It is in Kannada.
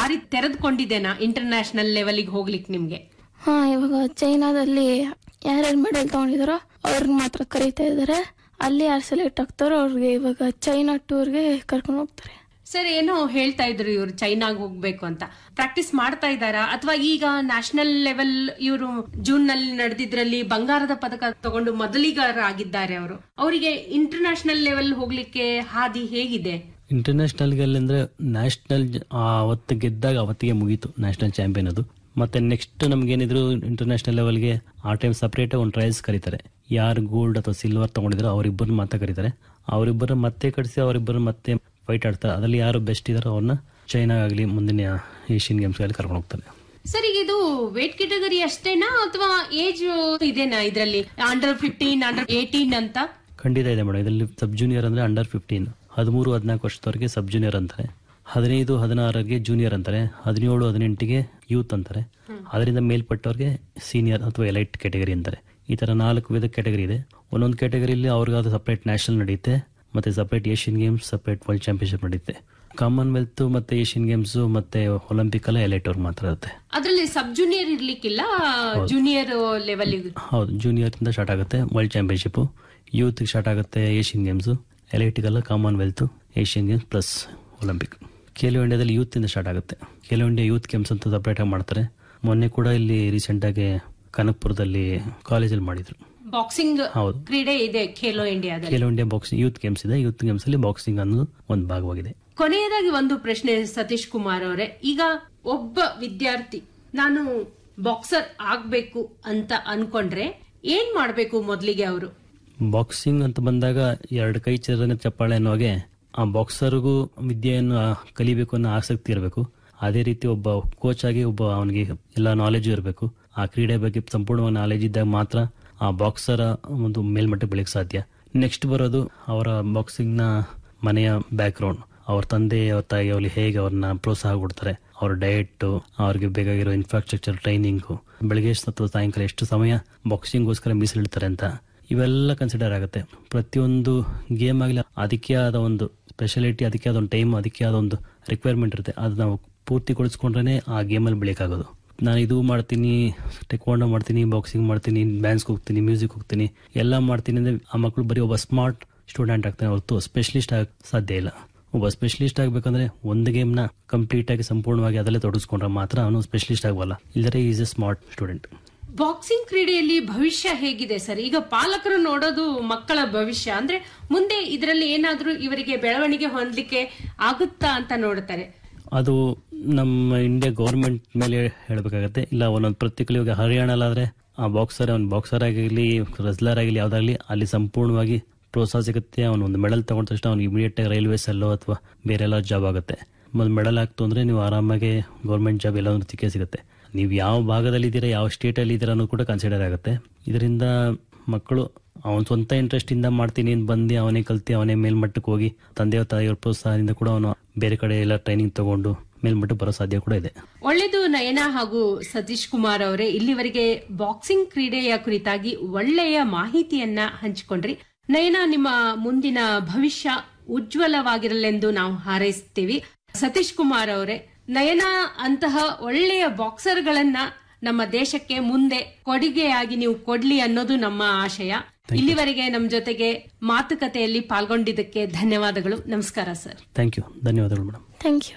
ದಾರಿ ತೆರೆದುಕೊಂಡಿದ್ದೇನಾ ಇಂಟರ್ನ್ಯಾಷನಲ್ ಲೆವೆಲ್ಗೆ ಹೋಗ್ಲಿಕ್ಕೆ ನಿಮ್ಗೆ ಹಾ ಇವಾಗ ಚೈನಾದಲ್ಲಿ ಯಾರ್ಯಾರು ಮೆಡಲ್ ತಗೊಂಡಿದಾರೋ ಅವ್ರನ್ನ ಮಾತ್ರ ಕರೀತಾ ಇದ್ದಾರೆ ಅಲ್ಲಿ ಯಾರು ಸೆಲೆಕ್ಟ್ ಆಗ್ತಾರೋ ಅವ್ರಿಗೆ ಇವಾಗ ಚೈನಾ ಟೂರ್ಗೆ ಕರ್ಕೊಂಡು ಹೋಗ್ತಾರೆ ಸರ್ ಏನೋ ಹೇಳ್ತಾ ಇದ್ರು ಇವ್ರು ಚೈನಾಗ್ ಹೋಗ್ಬೇಕು ಅಂತ ಪ್ರಾಕ್ಟೀಸ್ ಮಾಡ್ತಾ ಇದ್ದಾರಾ ಅಥವಾ ಈಗ ನ್ಯಾಷನಲ್ ಲೆವೆಲ್ ಇವರು ಜೂನ್ ನಲ್ಲಿ ನಡೆದಿದ್ರಲ್ಲಿ ಬಂಗಾರದ ಪದಕ ತಗೊಂಡು ಮೊದಲಿಗರಾಗಿದ್ದಾರೆ ಅವರು ಅವರಿಗೆ ಇಂಟರ್ನ್ಯಾಷನಲ್ ಲೆವೆಲ್ ಹೋಗ್ಲಿಕ್ಕೆ ಹಾದಿ ಹೇಗಿದೆ ಇಂಟರ್ನ್ಯಾಷನಲ್ಗೆ ಅಂದ್ರೆ ನ್ಯಾಷನಲ್ ಅವತ್ತು ಗೆದ್ದಾಗ ಅವತ್ತಿಗೆ ಮುಗೀತು ನ್ಯಾಷನಲ್ ಚಾಂಪಿಯನ್ ಅದು ಮತ್ತೆ ನೆಕ್ಸ್ಟ್ ನಮ್ಗೇನಿದ್ರು ಇಂಟರ್ನ್ಯಾಷನಲ್ ಲೆವೆಲ್ಗೆ ಆ ಟೈಮ್ ಸಪ್ರೇಟ್ ಒಂದು ಟ್ರಯಲ್ಸ್ ಕರೀತಾರೆ ಯಾರು ಗೋಲ್ಡ್ ಅಥವಾ ಸಿಲ್ವರ್ ತಗೊಂಡಿದ್ರು ಅವರಿಬ್ಬರು ಮಾತ್ರ ಕರೀತಾರೆ ಅವರಿಬ್ಬರು ಮತ್ತೆ ಕಳಿಸಿ ಅವರಿಬ್ಬರು ಮತ್ತೆ ಫೈಟ್ ಆಡ್ತಾರೆ ಅದರಲ್ಲಿ ಯಾರು ಬೆಸ್ಟ್ ಇದಾರೋ ಅವ್ರನ್ನ ಚೈನಾ ಆಗಲಿ ಮುಂದಿನ ಏಷ್ಯನ್ ಗೇಮ್ಸ್ಗಳಲ್ಲಿ ಕರ್ಕೊಂಡು ಹೋಗ್ತಾರೆ ಸರ್ ಈಗ ಇದು ವೇಟ್ ಕೆಟಗರಿ ಅಷ್ಟೇನಾ ಅಥವಾ ಏಜ್ ಇದೆನಾ ಇದರಲ್ಲಿ ಅಂಡರ್ ಫಿಫ್ಟೀನ್ ಅಂಡರ್ ಏಟೀನ್ ಅಂತ ಖಂಡಿತ ಇದೆ ಮೇಡಮ್ ಇದರಲ್ಲಿ ಸಬ್ ಜೂನಿಯರ್ ಅಂದ್ರೆ ಅಂಡರ್ ಫಿಫ್ಟೀನ್ ಹದಿಮೂರು ಹದಿನಾಲ್ಕು ವರ್ಷದವರೆಗೆ ಸಬ್ ಜೂನಿಯರ್ ಅಂತಾರೆ ಹದಿನೈದು ಹದಿನಾರರಿಗೆ ಜೂನಿಯರ್ ಅಂತಾರೆ ಹದಿನೇಳು ಹದಿನೆಂಟಿಗೆ ಯೂತ್ ಅಂತಾರೆ ಅದರಿಂದ ಮೇಲ್ಪಟ್ಟವ್ರಿಗೆ ಸೀನಿಯರ್ ಅಥವಾ ಎಲೈಟ್ ಕ್ಯಾಟಗರಿ ಅಂತಾರೆ ಈ ತರ ನಾಲ್ಕು ವಿಧ ಕ್ಯಾಟಗರಿ ಇದೆ ಒಂದೊಂದು ಕ್ಯಾಟಗರಿಯಲ್ಲಿ ಅವ್ರಿಗಾದ ಸಪ್ರೇಟ್ ನ್ಯಾಷನಲ್ ನಡೆಯುತ್ತೆ ಮತ್ತೆ separate Asian games separate world championship ನಡೆಯುತ್ತೆ ಕಾಮನ್ವೆಲ್ತ್ ಮತ್ತೆ ಏಷ್ಯನ್ ಗೇಮ್ಸ್ ಮತ್ತೆ ಒಲಿಂಪಿಕ್ ಎಲ್ಲ ಎಲೈಟ್ ಅವ್ರಿಗೆ ಮಾತ್ರ ಇರುತ್ತೆ ಅದ್ರಲ್ಲಿ ಸಬ್ ಜೂನಿಯರ್ ಇರ್ಲಿಕ್ಕಿಲ್ಲ ಜೂನಿಯರ್ ಲೆವೆಲ್ ಹೌದು ಜೂನಿಯರ್ ಇಂದ ಸ್ಟಾರ್ಟ್ ಆಗುತ್ತೆ ವರ್ಲ್ಡ್ ಚಾಂಪಿಯನ್ಶಿಪ್ ಯೂತ್ ಸ್ಟಾರ್ಟ್ ಆಗುತ್ತೆ ಏಷ್ಯನ್ ಗೇಮ್ಸ್ ಎಲೈಟಿಗೆಲ್ಲ Commonwealth Asian games plus Olympic Khelo ಇಂಡಿಯಾದಲ್ಲಿ ಯೂತ್ ಇಂದ ಸ್ಟಾರ್ಟ್ ಆಗುತ್ತೆ ಖೇಲೋ ಇಂಡಿಯಾ ಯೂತ್ ಗೇಮ್ಸ್ ಅಂತ ಸಪ್ರೇಟ್ ಆಗಿ ಮಾಡ್ತಾರೆ ಮೊನ್ನೆ ಕೂಡ ಇಲ್ಲಿ ರೀಸೆಂಟ್ ಆಗಿ ಕನಕ್ಪುರದಲ್ಲಿ ಕಾಲೇಜಲ್ಲಿ ಮಾಡಿದ್ರು ಬಾಕ್ಸಿಂಗ್ ಹೌದು ಕ್ರೀಡೆ ಇದೆ ಖೇಲೋ ಇಂಡಿಯಾದಲ್ಲಿ Khelo India boxing youth games ಇದೆ ಯೂತ್ ಗೇಮ್ಸ್ ಅಲ್ಲಿ ಬಾಕ್ಸಿಂಗ್ ಅನ್ನೋದು ಒಂದು ಭಾಗವಾಗಿದೆ ಕೊನೆಯದಾಗಿ ಒಂದು ಪ್ರಶ್ನೆ ಸತೀಶ್ ಕುಮಾರ್ ಅವರೇ ಈಗ ಒಬ್ಬ ವಿದ್ಯಾರ್ಥಿ ನಾನು ಬಾಕ್ಸರ್ ಆಗ್ಬೇಕು ಅಂತ ಅನ್ಕೊಂಡ್ರೆ ಏನ್ ಮಾಡ್ಬೇಕು ಮೊದ್ಲಿಗೆ ಅವರು ಬಾಕ್ಸಿಂಗ್ ಅಂತ ಬಂದಾಗ ಎರಡು ಕೈ ಚರನೆ ಚಪ್ಪಾಳೆ ಅನ್ನೋ ಹಾಗೆ ಆ ಬಾಕ್ಸರ್ಗೂ ವಿದ್ಯೆಯನ್ನು ಆ, ಕಲಿಬೇಕು ಅನ್ನೋ ಆಸಕ್ತಿ ಇರಬೇಕು ಅದೇ ರೀತಿ ಒಬ್ಬ ಕೋಚ್ ಆಗಿ ಒಬ್ಬ ಅವನಿಗೆ ಎಲ್ಲ ನಾಲೆಜ್ ಇರಬೇಕು ಆ ಕ್ರೀಡೆ ಬಗ್ಗೆ ಸಂಪೂರ್ಣವಾಗಿ ನಾಲೆಜ್ ಇದ್ದಾಗ ಮಾತ್ರ ಆ ಬಾಕ್ಸರ ಒಂದು ಮೇಲ್ಮಟ್ಟ ಬೆಳೆಯಕ್ಕೆ ಸಾಧ್ಯ ನೆಕ್ಸ್ಟ್ ಬರೋದು ಅವರ ಬಾಕ್ಸಿಂಗ್ ನ ಮನೆಯ ಬ್ಯಾಕ್ ಗ್ರೌಂಡ್ ಅವ್ರ ತಂದೆ ಅವ್ರ ತಾಯಿ ಅವ್ರಿಗೆ ಹೇಗೆ ಅವ್ರನ್ನ ಪ್ರೋತ್ಸಾಹ ಕೊಡ್ತಾರೆ ಅವ್ರ ಡಯಟ್ ಅವ್ರಿಗೆ ಬೇಕಾಗಿರೋ ಇನ್ಫ್ರಾಸ್ಟ್ರಕ್ಚರ್ ಟ್ರೈನಿಂಗು ಬೆಳಗ್ಗೆ ಅಥವಾ ಸಾಯಂಕಾಲ ಎಷ್ಟು ಸಮಯ ಬಾಕ್ಸಿಂಗ್ಗೋಸ್ಕರ ಮೀಸಲಿಡ್ತಾರೆ ಅಂತ ಇವೆಲ್ಲ ಕನ್ಸಿಡರ್ ಆಗುತ್ತೆ ಪ್ರತಿಯೊಂದು ಗೇಮ್ ಆಗಲಿ ಅದಕ್ಕೆ ಆದ ಒಂದು ಸ್ಪೆಷಾಲಿಟಿ ಅದಕ್ಕೆ ಆದ ಒಂದು ಟೈಮ್ ಅದಕ್ಕೆ ಆದ ಒಂದು ರಿಕ್ವೈರ್ಮೆಂಟ್ ಇರುತ್ತೆ ಅದು ನಾವು ಪೂರ್ತಿಗೊಳಿಸ್ಕೊಂಡ್ರೆ ಆ ಗೇಮಲ್ಲಿ ಬೆಳೆಯೋಕ್ಕಾಗೋದು ನಾನು ಇದು ಮಾಡ್ತೀನಿ ಟೆಕ್ವಾಂಡೋ ಮಾಡ್ತೀನಿ ಬಾಕ್ಸಿಂಗ್ ಮಾಡ್ತೀನಿ ಡ್ಯಾನ್ಸ್ಗೆ ಹೋಗ್ತೀನಿ ಮ್ಯೂಸಿಕ್ ಹೋಗ್ತೀನಿ ಎಲ್ಲ ಮಾಡ್ತೀನಿ ಅಂದ್ರೆ ಆ ಮಕ್ಕಳು ಬರೀ ಒಬ್ಬ ಸ್ಮಾರ್ಟ್ ಸ್ಟೂಡೆಂಟ್ ಆಗ್ತಾನೆ ಹೊರತು ಸ್ಪೆಷಲಿಸ್ಟ್ ಆಗ ಸಾಧ್ಯ ಇಲ್ಲ ಒಬ್ಬ ಸ್ಪೆಷಲಿಸ್ಟ್ ಆಗ್ಬೇಕಂದ್ರೆ ಒಂದು ಗೇಮ್ನ ಕಂಪ್ಲೀಟ್ ಆಗಿ ಸಂಪೂರ್ಣವಾಗಿ ಅದರಲ್ಲೇ ತೊಡಗಿಸ್ಕೊಂಡ್ರೆ ಮಾತ್ರ ಅವನು ಸ್ಪೆಷಲಿಸ್ಟ್ ಆಗಬಲ್ಲ ಇಲ್ಲದ್ರೆ is a smart student boxing ಕ್ರೀಡೆಯಲ್ಲಿ ಭವಿಷ್ಯ ಹೇಗಿದೆ ಸರ್ ಈಗ ಪಾಲಕರು ನೋಡೋದು ಮಕ್ಕಳ ಭವಿಷ್ಯ ಅಂದ್ರೆ ಮುಂದೆ ಇದರಲ್ಲಿ ಏನಾದ್ರೂ ಇವರಿಗೆ ಬೆಳವಣಿಗೆ ಹೊಂದಲಿಕ್ಕೆ ಆಗುತ್ತಾ ಅಂತ ನೋಡ್ತಾರೆ ಅದು ನಮ್ಮ ಇಂಡಿಯಾ ಗೌರ್ಮೆಂಟ್ ಮೇಲೆ ಹೇಳಬೇಕಾಗತ್ತೆ ಇಲ್ಲ ಒಂದೊಂದು ಪ್ರತಿಕೂಲ ಇವಾಗ ಹರಿಯಾಣಲಾದ್ರೆ ಆ ಬಾಕ್ಸರ್ ಅವ್ನು ಬಾಕ್ಸರ್ ಆಗಿರಲಿ ರೆಸ್ಲರ್ ಆಗಿರಲಿ ಯಾವ್ದಾಗ್ಲಿ ಅಲ್ಲಿ ಸಂಪೂರ್ಣವಾಗಿ ಪ್ರೋತ್ಸಾಹ ಸಿಗುತ್ತೆ ಅವನು ಒಂದು ಮೆಡಲ್ ತಗೊಂಡ ತಕ್ಷಣ ಅವ್ನು ಇಮಿಡಿಯೇಟ್ ಆಗಿ ರೈಲ್ವೇಸ್ ಅಲ್ಲೋ ಅಥವಾ ಬೇರೆ ಎಲ್ಲ ಜಾಬ್ ಆಗುತ್ತೆ ಒಂದು ಮೆಡಲ್ ಆಗ್ತು ಅಂದ್ರೆ ನೀವು ಆರಾಮಾಗಿ ಗೌರ್ಮೆಂಟ್ ಜಾಬ್ ಎಲ್ಲಾದ್ರೂ ಸಿಕ್ಕೇ ಸಿಗುತ್ತೆ ನೀವು ಯಾವ ಭಾಗದಲ್ಲಿ ಇದ್ದೀರಾ ಯಾವ ಸ್ಟೇಟ್ ಅಲ್ಲಿ ಇದ್ದೀರಾ ಅನ್ನೋದು ಕೂಡ ಕನ್ಸಿಡರ್ ಆಗುತ್ತೆ ಇದರಿಂದ ಮಕ್ಕಳು ಅವನ ಸ್ವಂತ ಇಂಟ್ರೆಸ್ಟ್ ಇಂದ ಮಾಡ್ತೀನಿ ಅಂತ ಬಂದು ಅವನೇ ಕಲ್ತಿ ಅವನೇ ಮೇಲ್ಮಟ್ಟಕ್ಕೆ ಹೋಗಿ ತಂದೆಯ ತಾಯಿಯವ್ರ ಪ್ರೋತ್ಸಾಹದಿಂದ ಕೂಡ ಅವನು ಬೇರೆ ಕಡೆ ಎಲ್ಲ ಟ್ರೈನಿಂಗ್ ತಗೊಂಡು ಮೇಲ್ಮಟ್ಟಕ್ಕೆ ಬರೋ ಸಾಧ್ಯ ಕೂಡ ಇದೆ ಒಳ್ಳೆದು ನಯನ ಹಾಗೂ ಸತೀಶ್ ಕುಮಾರ್ ಅವರೇ ಇಲ್ಲಿವರೆಗೆ ಬಾಕ್ಸಿಂಗ್ ಕ್ರೀಡೆಯ ಕುರಿತಾಗಿ ಒಳ್ಳೆಯ ಮಾಹಿತಿಯನ್ನ ಹಂಚಿಕೊಂಡ್ರಿ ನಯನ ನಿಮ್ಮ ಮುಂದಿನ ಭವಿಷ್ಯ ಉಜ್ವಲವಾಗಿರಲೆಂದು ನಾವು ಹಾರೈಸ್ತೀವಿ ಸತೀಶ್ ಕುಮಾರ್ ಅವರೇ ನಯನ ಅಂತಹ ಒಳ್ಳೆಯ ಬಾಕ್ಸರ್ಗಳನ್ನ ನಮ್ಮ ದೇಶಕ್ಕೆ ಮುಂದೆ ಕೊಡುಗೆಯಾಗಿ ನೀವು ಕೊಡ್ಲಿ ಅನ್ನೋದು ನಮ್ಮ ಆಶಯ ಇಲ್ಲಿವರೆಗೆ ನಮ್ಮ ಜೊತೆಗೆ ಮಾತುಕತೆಯಲ್ಲಿ ಪಾಲ್ಗೊಂಡಿದ್ದಕ್ಕೆ ಧನ್ಯವಾದಗಳು ನಮಸ್ಕಾರ ಸರ್ ಥ್ಯಾಂಕ್ ಯು ಧನ್ಯವಾದಗಳು ಮೇಡಮ್ ಥ್ಯಾಂಕ್ ಯು